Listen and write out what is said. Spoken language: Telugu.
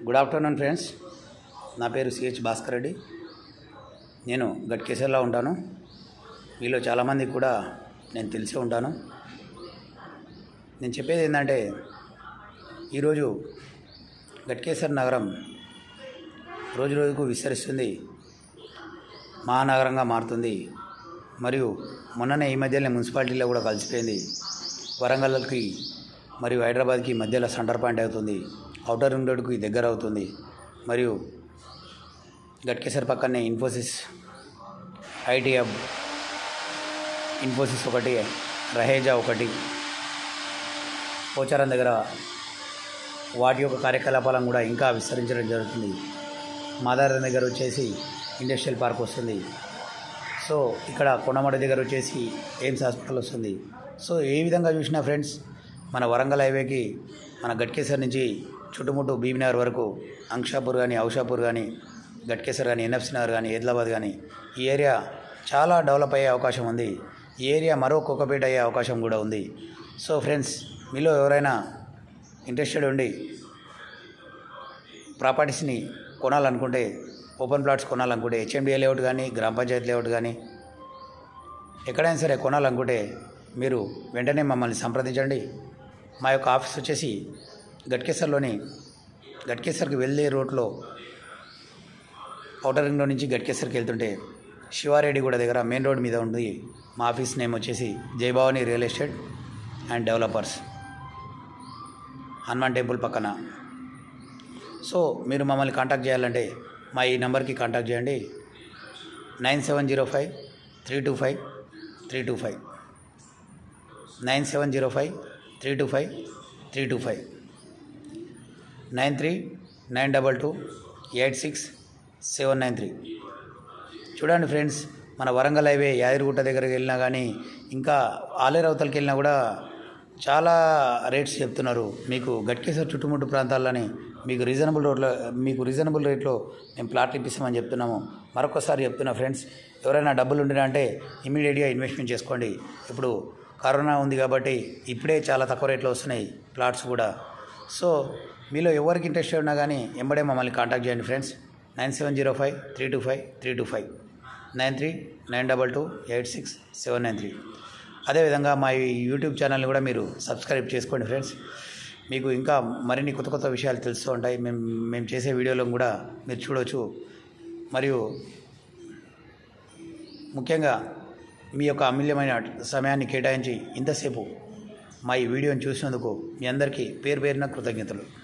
గుడ్ ఆఫ్టర్నూన్ ఫ్రెండ్స్ నా పేరు సిహెచ్ భాస్కర్ రెడ్డి నేను గట్కేసర్లో ఉంటాను మీలో చాలామందికి కూడా నేను తెలిసే ఉంటాను నేను చెప్పేది ఏంటంటే ఈరోజు గట్కేసర్ నగరం రోజు రోజుకు విస్తరిస్తుంది మహానగరంగా మారుతుంది మరియు మొన్ననే ఈ మధ్యనే మున్సిపాలిటీలో కూడా కలిసిపోయింది వరంగల్కి మరియు హైదరాబాద్కి మధ్యలో సెంటర్ పాయింట్ అవుతుంది అవుటర్ రింగ్ రోడ్కి దగ్గర అవుతుంది మరియు గట్కేసర్ పక్కనే ఇన్ఫోసిస్ ఐటీ హబ్ ఇన్ఫోసిస్ ఒకటి రహేజా ఒకటి పోచారం దగ్గర వాటి యొక్క కార్యకలాపాలను కూడా ఇంకా విస్తరించడం జరుగుతుంది మాదారం దగ్గర వచ్చేసి ఇండస్ట్రియల్ పార్క్ వస్తుంది సో ఇక్కడ కొండమడ దగ్గర వచ్చేసి ఎయిమ్స్ హాస్పిటల్ వస్తుంది సో ఏ విధంగా చూసినా ఫ్రెండ్స్ మన వరంగల్ హైవేకి మన గట్కేసర్ నుంచి చుట్టుముట్టు బీబీనగర్ వరకు అంక్షాపూర్ కానీ ఔషాపూర్ కానీ గట్కేసర్ కానీ ఎన్ఎఫ్సి నగర్ కానీ హైదరాబాద్ కానీ ఈ ఏరియా చాలా డెవలప్ అయ్యే అవకాశం ఉంది ఈ ఏరియా మరో కుక్కపేట అయ్యే అవకాశం కూడా ఉంది సో ఫ్రెండ్స్ మీలో ఎవరైనా ఇంట్రెస్టెడ్ ఉండి ప్రాపర్టీస్ని కొనాలనుకుంటే ఓపెన్ ప్లాట్స్ కొనాలనుకుంటే హెచ్ఎండిఏ లేఅవుట్ కానీ గ్రామ పంచాయతీ లేఅవుట్ కానీ ఎక్కడైనా సరే కొనాలనుకుంటే మీరు వెంటనే మమ్మల్ని సంప్రదించండి మా యొక్క ఆఫీస్ వచ్చేసి గట్కేసర్లోని గట్కేసర్కి వెళ్ళే రోడ్లో ఔటర్ రింగ్లో నుంచి గట్కేసర్కి వెళ్తుంటే శివారెడ్డిగూడ దగ్గర మెయిన్ రోడ్ మీద ఉంది మా ఆఫీస్ నేమ్ వచ్చేసి Jayabhavani real estate and developers Hanuman temple పక్కన సో మీరు మమ్మల్ని కాంటాక్ట్ చేయాలంటే మా ఈ నెంబర్కి కాంటాక్ట్ చేయండి nine seven zero five three two five three two five nine seven zero five three two five three two five nine three nine double two eight six seven nine three చూడండి ఫ్రెండ్స్ మన వరంగల్ హైవే యాదగిరిగుట్ట దగ్గరికి వెళ్ళినా కానీ ఇంకా ఆలేరవతలకి వెళ్ళినా కూడా చాలా రేట్స్ చెప్తున్నారు మీకు గట్కేసర్ చుట్టుముట్టు ప్రాంతాల్లోని మీకు రీజనబుల్ రోడ్లో మీకు రీజనబుల్ రేట్లో మేము ప్లాట్లు ఇప్పిస్తామని చెప్తున్నాము మరొకసారి చెప్తున్నా ఫ్రెండ్స్ ఎవరైనా డబ్బులు ఉండినా అంటే ఇమీడియట్గా ఇన్వెస్ట్మెంట్ చేసుకోండి ఇప్పుడు కరోనా ఉంది కాబట్టి ఇప్పుడే చాలా తక్కువ రేట్లో వస్తున్నాయి ప్లాట్స్ కూడా సో మీలో ఎవరికి ఇంట్రెస్ట్ ఉన్నా కానీ ఎంబడే మమ్మల్ని కాంటాక్ట్ చేయండి friends nine seven zero five three two five three two five nine three nine double two eight six seven nine three అదేవిధంగా మా ఈ యూట్యూబ్ ఛానల్ని కూడా మీరు సబ్స్క్రైబ్ చేసుకోండి ఫ్రెండ్స్ మీకు ఇంకా మరిన్ని కొత్త కొత్త విషయాలు తెలుస్తూ ఉంటాయి మేము మేము చేసే వీడియోలను కూడా మీరు చూడవచ్చు మరియు ముఖ్యంగా మీ యొక్క అమూల్యమైన సమయాన్ని కేటాయించి ఇంతసేపు మా ఈ వీడియోని చూసినందుకు మీ అందరికీ పేరు పేరున కృతజ్ఞతలు